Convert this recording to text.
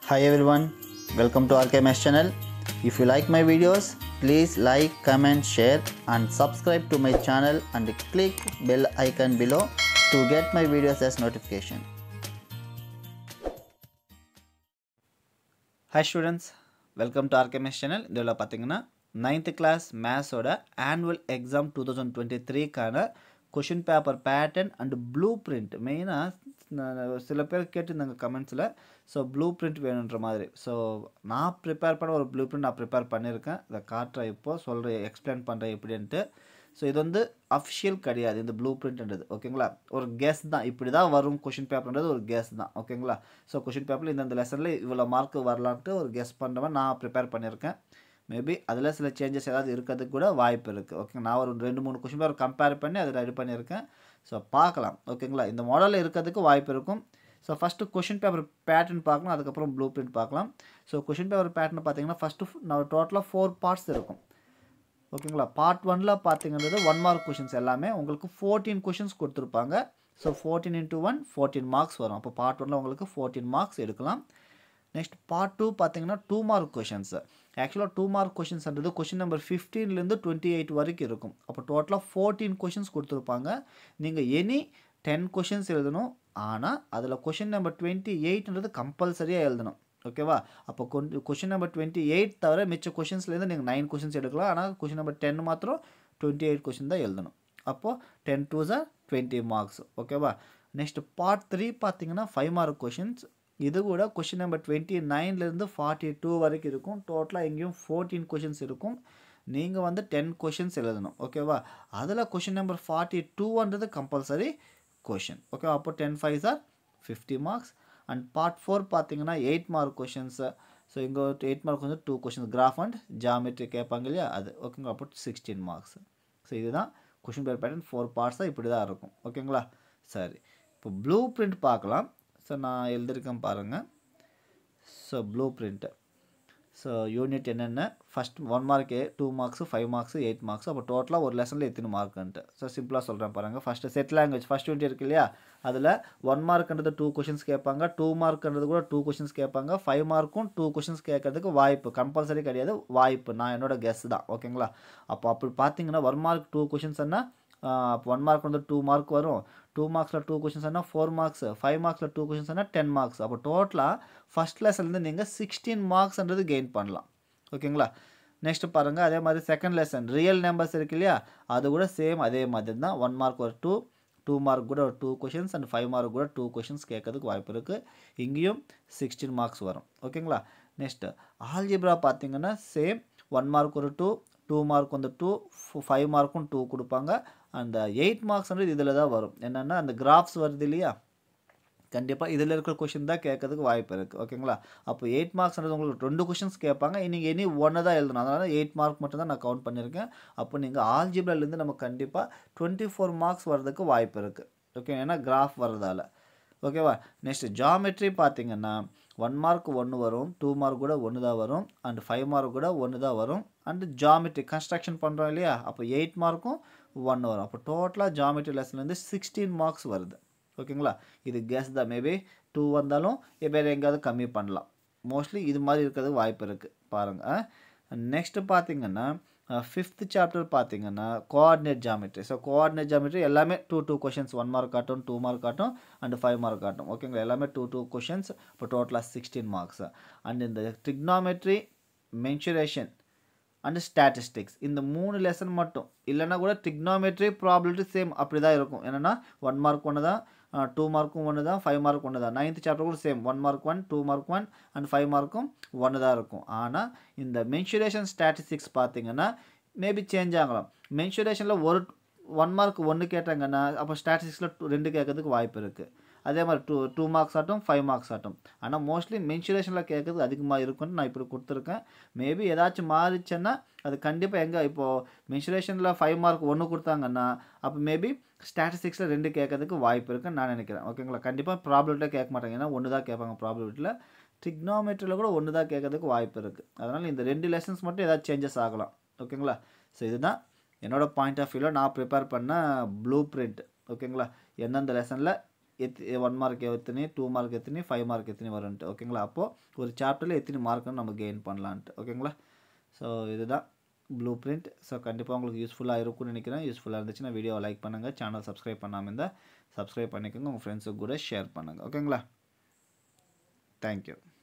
Hi everyone, welcome to RKMS channel. If you like my videos, please like, comment, share and subscribe to my channel and click bell icon below to get my videos as notification. Hi students welcome to RKS channel இதில் பார்த்தீங்கன்னா ninth class மேத்ஸோட annual exam two thousand twenty த்ரீக்கான question paper pattern and blue print மெயினாக சில பேர் கேட்டிருந்தாங்க கமெண்ட்ஸில் so blue print வேணுன்ற மாதிரி ஸோ நான் ப்ரிப்பேர் பண்ண ஒரு ப்ளூ பிரிண்ட் நான் ப்ரிப்பேர் பண்ணியிருக்கேன் இதை காட்டுறேன் இப்போது சொல்கிறேன் எக்ஸ்பிளைன் பண்ணுறேன் எப்படின்ட்டு ஸோ இது வந்து அஃபிஷியல் கிடையாது இந்த ப்ளூ பிரிண்ட்ன்றது ஓகேங்களா ஒரு கெஸ் தான் இப்படி தான் வரும் கொஷின் பேப்பர்ன்றது ஒரு கெஸ் தான் ஓகேங்களா ஸோ கொஷின் பேப்பரில் இந்த லெசனில் இவ்வளோ மார்க் வரலான்ட்டு ஒரு கெஸ் பண்ணுறவன் நான் ப்ரிப்பேர் பண்ணியிருக்கேன் மேபி அதில் சில சேஞ்சஸ் ஏதாவது இருக்கிறதுக்கு கூட வாய்ப்பு இருக்குது ஓகே நான் ஒரு ரெண்டு மூணு கொஷின் பேப்பர் கம்பேர் பண்ணி அதை ரெடி பண்ணியிருக்கேன் ஸோ பார்க்கலாம் ஓகேங்களா இந்த மாடலில் இருக்கிறதுக்கு வாய்ப்பு இருக்கும் so first question paper pattern பார்க்கலாம் அதுக்கப்புறம் ப்ளூ பிரிண்ட் பார்க்கலாம் ஸோ கொஷின் பேப்பர் பேட்டர்ன் பார்த்தீங்கன்னா ஃபஸ்ட்டு நான் டோட்டலாக ஃபோர் பார்ட்ஸ் இருக்கும் ஓகேங்களா பார்ட் ஒனில் பார்த்தீங்கன்றது ஒன் மார்க் கொஷின்ஸ் எல்லாமே உங்களுக்கு ஃபோர்டீன் கொஷின்ஸ் கொடுத்துருப்பாங்க so fourteen into one fourteen marks வரும் அப்போ பார்ட் ஒனில் உங்களுக்கு ஃபோர்டீன் மார்க்ஸ் எடுக்கலாம் நெக்ஸ்ட் பார்ட் டூ பார்த்தீங்கன்னா டூ மார்க் கொஷின்ஸ் ஆக்சுவலாக டூ மார்க் கொஷின்ஸ்ன்றது கொஷின் நம்பர் ஃபிஃப்டீன்லேருந்து டுவெண்ட்டி எயிட் வரைக்கும் இருக்கும் அப்போ டோட்டலாக ஃபோர்டீன் கொஷின்ஸ் கொடுத்துருப்பாங்க நீங்கள் எனி டென் கொஷின்ஸ் எழுதணும் ஆனால் அதில் கொஷின் நம்பர் டுவெண்ட்டி எயிட்ன்றது கம்பல்சரியாக எழுதணும் ஓகேவா அப்போ கொஞ்சம் கொஷின் நம்பர் டுவெண்ட்டி எயிட் தவிர மிச்ச கொஷின்ஸ்லேருந்து நீங்கள் நைன் கொஷின்ஸ் எடுக்கலாம் ஆனால் கொஷின் நம்பர் டென் மாத்திரம் டுவெண்ட்டி எயிட் கொஷின் தான் எழுதணும் அப்போது ten two sir twenty marks ஓகேவா நெக்ஸ்ட் பார்ட் த்ரீ பார்த்தீங்கன்னா ஃபைவ் மார்க் கொஷின்ஸ் இது கூட கொஷின் நம்பர் டுவெண்ட்டி நைன்லேருந்து ஃபார்ட்டி டூ வரைக்கும் இருக்கும் டோட்டலாக எங்கேயும் ஃபோர்டீன் கொஷின்ஸ் இருக்கும் நீங்கள் வந்து டென் கொஷின்ஸ் எழுதணும் ஓகேவா அதில் கொஷின் நம்பர் ஃபார்ட்டி டூன்றது கம்பல்சரி கொஷின் ஓகே அப்போ ten five sir fifty marks and part four பார்த்தீங்கன்னா எயிட் மார்க் கொஷின்ஸு ஸோ இங்கே எயிட் மார்க் வந்து two questions graph and geometry கேட்பாங்க இல்லையா அது ஓகேங்களா அப்போ சிக்ஸ்டீன் மார்க்ஸ் ஸோ இதுதான் கொஷின் பேர் பேட்டர்ன் ஃபோர் பார்ட்ஸாக இப்படி தான் இருக்கும் ஓகேங்களா சரி இப்போ ப்ளூ பிரிண்ட் பார்க்கலாம் ஸோ நான் எழுதியிருக்கேன் பாருங்கள் so blue print so unit என்னென்ன first one mark two marks five marks eight marks அப்போ டோட்டலாக ஒரு லெசனில் எத்தனை மார்க்குன்ட்டு ஸோ சிம்பிளாக சொல்கிறேன் பாருங்கள் first set language first unit இருக்கு இல்லையா அதில் ஒன் மார்க்ன்றது டூ கொஷின்ஸ் கேட்பாங்க டூ மார்க்ன்றது கூட டூ கொஷின்ஸ் கேட்பாங்க ஃபைவ் மார்க்கும் டூ கொஷின்ஸ் கேட்கறதுக்கு வாய்ப்பு கம்பல்சரி கிடையாது வாய்ப்பு நான் என்னோட கெஸ் தான் ஓகேங்களா அப்போ அப்படி பார்த்தீங்கன்னா ஒன் மார்க் டூ கொஷின்ஸ்னா ஒன் மார்க் வந்து டூ மார்க் வரும் டூ மார்க்ஸில் டூ கொஷின்ஸ்னா ஃபோர் மார்க்ஸ் ஃபைவ் மார்க்ஸில் டூ கொஷின்ஸ்னா டென் மார்க்ஸ் அப்போ டோட்டலாக ஃபஸ்ட் லெசன்லேருந்து நீங்கள் சிக்ஸ்டீன் மார்க்ஸ்ன்றது கெயின் பண்ணலாம் ஓகேங்களா நெக்ஸ்ட் பாருங்கள் அதே மாதிரி செகண்ட் லெசன் ரியல் நம்பர்ஸ் இருக்கு இல்லையா அது கூட சேம் அதே மாதிரி தான் ஒன் மார்க் ஒரு டூ டூ மார்க் கூட ஒரு two questions and five mark கூட டூ கொஷின்ஸ் கேட்கறதுக்கு வாய்ப்பு இருக்குது இங்கேயும் சிக்ஸ்டீன் மார்க்ஸ் வரும் ஓகேங்களா நெக்ஸ்ட்டு ஆல்ஜிப்ரா பார்த்தீங்கன்னா சேம் ஒன் மார்க் ஒரு டூ டூ மார்க் வந்து டூ ஃபைவ் மார்க்கும் டூ கொடுப்பாங்க அந்த எயிட் மார்க்ஸ்ன்றது இதில் தான் வரும் என்னென்னா அந்த கிராஃப்ஸ் வருது இல்லையா கண்டிப்பாக இதில் இருக்கிற கொஷின் தான் கேட்கறதுக்கு வாய்ப்பு இருக்குது ஓகேங்களா அப்போ எயிட் மார்க்ஸ்ன்றது உங்களுக்கு ரெண்டு கொஷின்ஸ் கேட்பாங்க நீங்கள் இனி ஒன்று தான் எழுதணும் அதனால் எயிட் மார்க் மட்டும் தான் நான் கவுண்ட் பண்ணியிருக்கேன் அப்போ நீங்கள் ஆல்ஜிப்ராலேருந்து நம்ம கண்டிப்பாக டுவெண்ட்டி ஃபோர் மார்க்ஸ் வர்றதுக்கு வாய்ப்பு இருக்குது ஓகே ஏன்னா கிராஃப் வர்றதால ஓகேவா நெக்ஸ்ட் ஜாமெட்ரி பார்த்தீங்கன்னா ஒன் மார்க் ஒன்று வரும் டூ மார்க் கூட ஒன்று தான் வரும் அண்ட் ஃபைவ் மார்க் கூட ஒன்று தான் வரும் அண்டு ஜாமெட்ரி கன்ஸ்ட்ரக்ஷன் பண்ணுறோம் இல்லையா அப்போ எயிட் மார்க்கும் ஒன்று வரும் அப்போ டோட்டலாக ஜாமெட்ரி லெசன்லேருந்து சிக்ஸ்டீன் மார்க்ஸ் வருது ஓகேங்களா இது கெஸ் தான் மேபி டூ வந்தாலும் வேறு எங்கேயாவது கம்மி பண்ணலாம் மோஸ்ட்லி இது மாதிரி இருக்கிறதுக்கு வாய்ப்பு இருக்குது பாருங்கள் நெக்ஸ்ட்டு பார்த்தீங்கன்னா ஃபிஃப்த் சாப்டர் பார்த்தீங்கன்னா coordinate geometry so coordinate geometry எல்லாமே two two questions one mark காட்டும் டூ மார்க் காட்டும் அண்ட் ஃபைவ் மார்க் காட்டும் ஓகேங்களா எல்லாமே டூ டூ கொஷின்ஸ் இப்போ டோட்டலாக சிக்ஸ்டீன் மார்க்ஸ் அண்ட் இந்த ட்ரிக்னாமெட்ரி மென்சுரேஷன் அண்ட் ஸ்டாட்டிஸ்டிக்ஸ் இந்த மூணு லெசன் மட்டும் இல்லைனா கூட ட்ரிக்னாமெட்ரி ப்ராபிலிட்டி சேம் அப்படி தான் இருக்கும் என்னென்னா ஒன் மார்க் ஒன்று தான் டூ மார்க்கும் ஒன்று தான் ஃபைவ் மார்க் ஒன்று தான் நைன்த் சாப்டர் கூட same one mark one two mark one and five மார்க்கும் ஒன்று தான் இருக்கும் ஆனால் இந்த மென்சுரேஷன் ஸ்டாட்டிஸ்டிக்ஸ் பார்த்தீங்கன்னா மேபி சேஞ்ச் ஆகலாம் மென்சுரேஷனில் ஒரு ஒன் மார்க் ஒன்று கேட்டாங்கன்னா அப்போ ஸ்டாட்டிஸ்டிக்ஸில் ரெண்டு கேட்கறதுக்கு வாய்ப்பு இருக்குது அதே மாதிரி டூ டூ மார்க்ஸ் ஆட்டும் ஃபைவ் மார்க்ஸ் ஆட்டும் ஆனால் மோஸ்ட்லி மென்சுரேஷனில் கேட்குறது அதிகமாக இருக்கும்னு நான் இப்படி கொடுத்துருக்கேன் மேபி ஏதாச்சும் மாறிச்சுன்னா அது கண்டிப்பாக எங்கே இப்போது மென்சுரேஷனில் ஃபைவ் மார்க் ஒன்று கொடுத்தாங்கன்னா அப்போ மேபி ஸ்டாட்டிஸ்டிக்ஸில் ரெண்டு கேட்கறதுக்கு வாய்ப்பு இருக்குன்னு நான் நினைக்கிறேன் ஓகேங்களா கண்டிப்பாக ப்ராப்ளத்தில் கேட்க மாட்டாங்க ஏன்னா ஒன்று தான் கேட்பாங்க ப்ராப்ளத்தில் ட்ரிக்னாமெட்ரியில் கூட ஒன்று தான் கேட்கறதுக்கு வாய்ப்பு இருக்குது அதனால் இந்த ரெண்டு லெசன்ஸ் மட்டும் ஏதாச்சும் சேஞ்சஸ் ஆகலாம் ஓகேங்களா ஸோ இதுதான் என்னோடய பாயிண்ட் ஆஃப் வியூவில் நான் ப்ரிப்பேர் பண்ண ப்ளூ பிரிண்ட் ஓகேங்களா எந்தெந்த லெசனில் எத் ஒன் மார்க் எத்தனை டூ மார்க் எத்தனை ஃபைவ் மார்க் எத்தனை வரும்ன்ட்டு ஓகேங்களா அப்போது ஒரு சாப்டரில் எத்தனை மார்க்குன்னு நம்ம கெயின் பண்ணலான்ட்டு ஓகேங்களா ஸோ இதுதான் ப்ளூ பிரிண்ட் ஸோ கண்டிப்பாக உங்களுக்கு யூஸ்ஃபுல்லாக இருக்கும்னு நினைக்கிறேன் யூஸ்ஃபுல்லாக இருந்துச்சுன்னா வீடியோவை லைக் பண்ணுங்கள் சேனல் சப்ஸ்கிரைப் பண்ணாமல் இருந்தால் சப்ஸ்கிரைப் பண்ணிக்கோங்க உங்கள் ஃப்ரெண்ட்ஸுக்கு கூட ஷேர் பண்ணுங்கள் ஓகேங்களா தேங்க்யூ